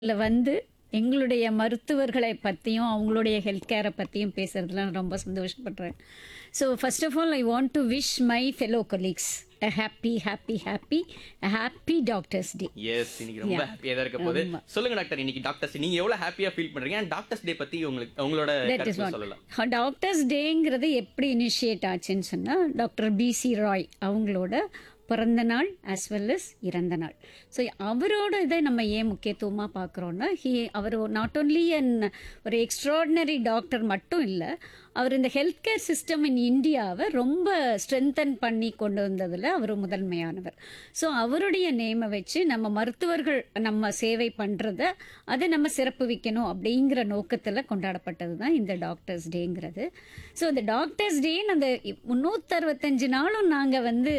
இதுல வந்து எங்களுடைய மருத்துவர்களை பற்றியும் அவங்களுடைய ஹெல்த் கேரை பற்றியும் பேசுறதுல நான் ரொம்ப சந்தோஷப்படுறேன் so first of all I want to wish my fellow colleagues a happy happy happy happy doctors day yes இன்னைக்கு ரொம்ப ஹாப்பியா தான் இருக்க போகுது சொல்லுங்க டாக்டர் இன்னைக்கு டாக்டர்ஸ் நீங்க எவ்வளவு ஹாப்பியா ஃபீல் பண்றீங்க அண்ட் டாக்டர்ஸ் டே பத்தி உங்களுக்கு உங்களோட தட் இஸ் கருத்து வாட் சொல்லலாம் டாக்டர்ஸ் டேங்கிறது எப்படி இனிஷியேட் ஆச்சுன்னு சொன்னால் டாக்டர் பிசி ராய் அவங்களோட பிறந்த நாள் as well as இறந்த நாள் ஸோ அவரோட இதை நம்ம ஏன் முக்கியத்துவமாக பார்க்குறோன்னா ஹி அவர் நாட் ஓன்லி அன் ஒரு எக்ஸ்ட்ராடினரி டாக்டர் மட்டும் இல்லை அவர் இந்த ஹெல்த் கேர் சிஸ்டம் இன் இந்தியாவை ரொம்ப ஸ்ட்ரென்தன் பண்ணி கொண்டு வந்ததில் அவர் முதன்மையானவர் ஸோ அவருடைய நேமை வச்சு நம்ம மருத்துவர்கள் நம்ம சேவை பண்ணுறத அதை நம்ம சிறப்பு வைக்கணும் அப்படிங்கிற நோக்கத்தில் கொண்டாடப்பட்டது தான் இந்த டாக்டர்ஸ் டேங்கிறது ஸோ இந்த டாக்டர்ஸ் டே அந்த முந்நூற்றறுபத்தஞ்சு நாளும் நாங்கள் வந்து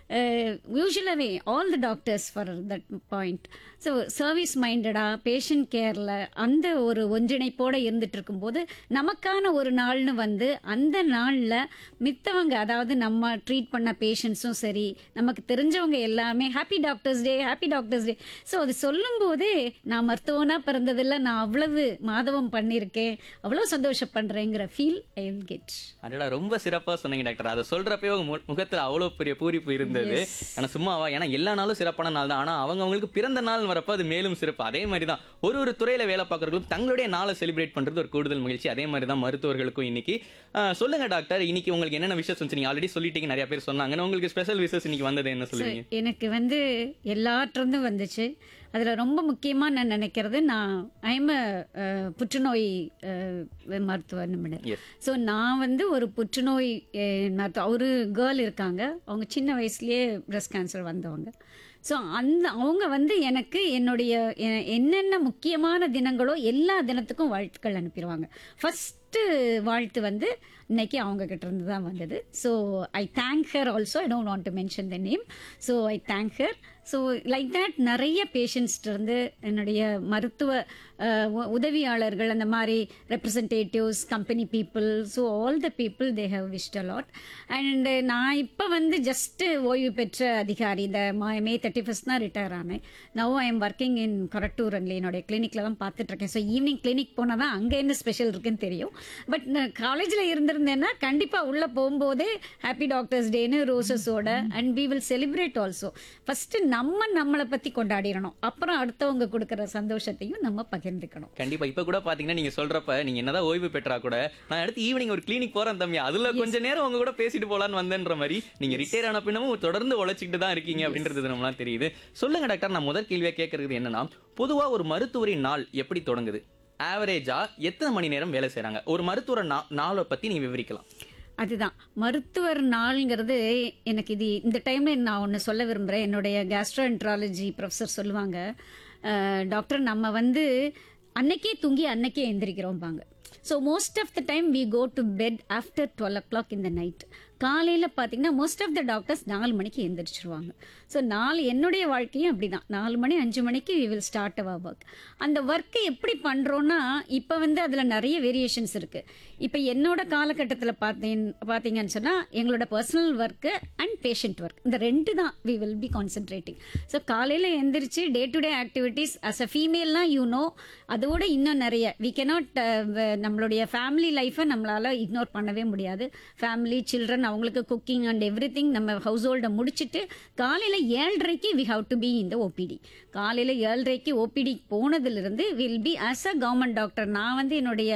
யூஸ்வலாகவே all the doctors for that point so service மைண்டடாக பேஷண்ட் கேரில் அந்த ஒரு ஒன்றிணைப்போடு இருந்துட்டு இருக்கும்போது நமக்கான ஒரு நாள்னு வந்து அந்த நாளில் மித்தவங்க அதாவது நம்ம ட்ரீட் பண்ண பேஷண்ட்ஸும் சரி நமக்கு தெரிஞ்சவங்க எல்லாமே happy doctors day happy doctors day so அது சொல்லும்போதே நான் மருத்துவனாக பிறந்ததில்ல நான் அவ்வளவு மாதவம் பண்ணியிருக்கேன் அவ்வளோ சந்தோஷப்படுறேங்கிற ஃபீல் ஐ வில் கெட் அடடா ரொம்ப சிறப்பா சொன்னீங்க டாக்டர் அதை சொல்றப்பவே உங்க மு- முகத்துல அவ்வளவு பெரிய பூரிப்பு இருந்தது ஆனா சும்மாவா ஏன்னா எல்லா நாளும் சிறப்பான நாள் தான் ஆனா அவங்க அவங்களுக்கு பிறந்த நாள் வரப்ப அது மேலும் சிறப்பு அதே மாதிரி தான் ஒரு ஒரு துறையில வேலை பார்க்கறவங்களும் தங்களுடைய நாளை செலிப்ரேட் பண்றது ஒரு கூடுதல் மகிழ்ச்சி அதே மாதிரி தான் மருத்துவர்களுக்கும் இன்னைக்கு ஆஹ், சொல்லுங்க டாக்டர் இன்னைக்கு உங்களுக்கு என்னென்ன விஷயம் சொன்னீங்க ஆல்ரெடி சொல்லிட்டீங்க நிறைய பேர் சொன்னாங்க உங்களுக்கு ஸ்பெஷல் விஷஸ் இன்னைக்கு வந்தது என்ன சொல்லுவீங்க எனக்கு வந்து எல்லாற்றிருந்தும் வந்துச்சு அதில் ரொம்ப முக்கியமாக நான் நினைக்கிறது நான் ஐம் புற்றுநோய் அஹ், மருத்துவர் நிமிடம் Yes. ஸோ நான் வந்து ஒரு புற்றுநோய் அஹ், மருத்துவ ஒரு கேர்ள் இருக்காங்க அவங்க சின்ன வயசுலேயே பிரஸ்ட் கேன்சர் வந்தவங்க ஸோ அந்த அவங்க வந்து எனக்கு என்னுடைய எ- என்னென்ன முக்கியமான தினங்களோ எல்லா தினத்துக்கும் வாழ்த்துக்கள் அனுப்பிடுவாங்க ஃபஸ்ட்டு வாழ்த்து வந்து இன்னைக்கு அவங்க கிட்ட இருந்து தான் வந்தது so I thank her also I don't want to mention the name so I thank her so like that நிறைய பேஷண்ட்ஸ்ட்டு இருந்து என்னுடைய மருத்துவ அஹ், உ- உதவியாளர்கள் அந்த மாதிரி representatives company people so all the people they have wish a lot and நான் இப்போ வந்து ஜஸ்ட்டு ஓய்வு பெற்ற அதிகாரி இந்த மே தேர்ட்டி ஃபஸ்ட் தான் ரிட்டையர் ஆனேன் now I am working in Korattur and என்னுடைய கிளினிக்கில் தான் பார்த்துட்ருக்கேன் ஸோ ஈவினிங் கிளினிக் போனால் தான் அங்கே என்ன ஸ்பெஷல் இருக்குன்னு தெரியும் பட் நான் காலேஜில் இருந்திருந்தேன்னா கண்டிப்பாக உள்ளே போகும்போதே ஹாப்பி டாக்டர்ஸ் டேன்னு ரோசஸோட and we will celebrate also first நம்ம நம்மளை பற்றி கொண்டாடிடணும் அப்புறம் அடுத்தவங்க கொடுக்குற சந்தோஷத்தையும் நம்ம பகிர்ந்துக்கணும் கண்டிப்பா இப்ப கூட பாத்தீங்கன்னா நீங்க சொல்றப்ப நீங்க என்னதான் ஓய்வு பெற்றா கூட நான் அடுத்து ஈவினிங் ஒரு கிளினிக் போறேன் தம்பி அதுல கொஞ்ச நேரம் உங்க கூட பேசிட்டு போலான்னு வந்தேன்ற மாதிரி நீங்க ரிட்டையர் ஆன பின்னமும் தொடர்ந்து உழைச்சிக்கிட்டு தான் இருக்கீங்க அப்படின்றது நம்மளாம் தெரியுது சொல்லுங்க டாக்டர் நான் முதல் கேள்வியா கேட்கறது என்னன்னா பொதுவா ஒரு மருத்துவரின் நாள் எப்படி தொடங்குது ஆவரேஜா எத்தனை மணி நேரம் வேலை செய்றாங்க ஒரு மருத்துவ நா- நாளை பத்தி நீங்க விவரிக்கலாம் அதுதான் மருத்துவர் நாள்ங்கிறது எனக்கு இது இந்த டைமில் நான் ஒன்று சொல்ல விரும்புகிறேன் என்னுடைய கேஸ்ட்ரோஎன்ட்ராலஜி ப்ரொஃபஸர் சொல்லுவாங்க அஹ், டாக்டர் நம்ம வந்து அன்னைக்கே தூங்கி அன்னைக்கே எந்திரிக்கிறோம்பாங்க so most of the time we go to bed after twelve o'clock இந்த நைட் காலையில் பார்த்தீங்கன்னா மோஸ்ட் ஆஃப் த டாக்டர்ஸ் நாலு மணிக்கு எந்திரிச்சிருவாங்க ஸோ நாலு என்னுடைய வாழ்க்கையும் அப்படி தான் நாலு மணி அஞ்சு மணிக்கு we will start our work அந்த ஒர்க்கை எப்படி பண்ணுறோன்னா இப்போ வந்து அதில் நிறைய வேரியேஷன்ஸ் இருக்குது இப்போ என்னோட காலகட்டத்தில் பார்த்தீங்க பார்த்தீங்கன்னு சொன்னால் எங்களோட personal work and patient work இந்த ரெண்டு தான் we will be concentrating so காலையில் எந்திரிச்சு day to day activities as a ஃபீமேல்னால் யூ நோ அதோட இன்னும் நிறைய வி cannot uh, நம்மளுடைய ஃபேமிலி லைஃப்பை நம்மளால் இக்னோர் பண்ணவே முடியாது ஃபேமிலி சில்ட்ரன் அவங்களுக்கு குக்கிங் அண்ட் எவ்ரி நம்ம ஹவுஸ் ஹோல்டை முடிச்சுட்டு காலையில் ஏழரைக்கு வி ஹவ் டு பி இந்த ஓபிடி காலையில் ஏழரைக்கு ஓபிடி போனதுலேருந்து will be as a government doctor நான் வந்து என்னுடைய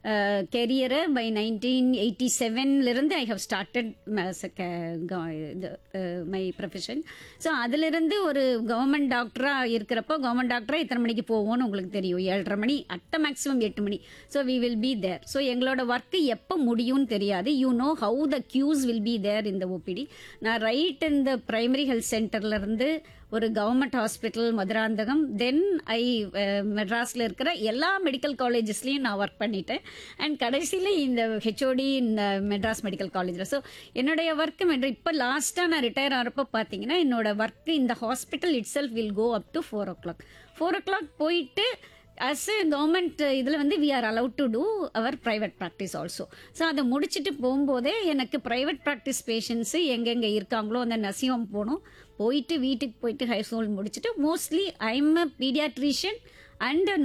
கெரியரை பை நைன்டீன் எயிட்டி செவன்லேருந்து I have started my profession so அதிலிருந்து ஒரு கவர்மெண்ட் டாக்டராக இருக்கிறப்போ கவர்மெண்ட் டாக்டராக இத்தனை மணிக்கு போவோம்னு உங்களுக்கு தெரியும் ஏழரை மணி அட்ட மேக்ஸிமம் எட்டு மணி so we will be there so எங்களோட ஒர்க்கு எப்போ முடியும்னு தெரியாது you know how the queues will be there இந்த ஓபிடி நான் ரைட் இந்த பிரைமரி ஹெல்த் சென்டர்லேருந்து ஒரு government hospital Madurantakam then I மெட்ராஸில் இருக்கிற எல்லா மெடிக்கல் காலேஜஸ்லேயும் நான் ஒர்க் பண்ணிட்டேன் அண்ட் கடைசியில் இந்த ஹெச்ஓடி இந்த மெட்ராஸ் மெடிக்கல் காலேஜில் ஸோ என்னுடைய ஒர்க்கு மெட்ரா இப்போ லாஸ்ட்டாக நான் ரிட்டையர் ஆகிறப்போ பார்த்தீங்கன்னா என்னோட ஒர்க்கு இந்த hospital itself will go up to four o'clock four o'clock போயிட்டு அஸ் கவர்மெண்ட் இதில் வந்து we are allowed to do our private practice also so அதை முடிச்சுட்டு போகும்போதே எனக்கு ப்ரைவேட் ப்ராக்டிஸ் பேஷண்ட்ஸு எங்கெங்கே இருக்காங்களோ அந்த நசியம் போகணும் போயிட்டு வீட்டுக்கு போயிட்டு ஹை ஸ்கூல் முடிச்சுட்டு mostly I am a paediatrician and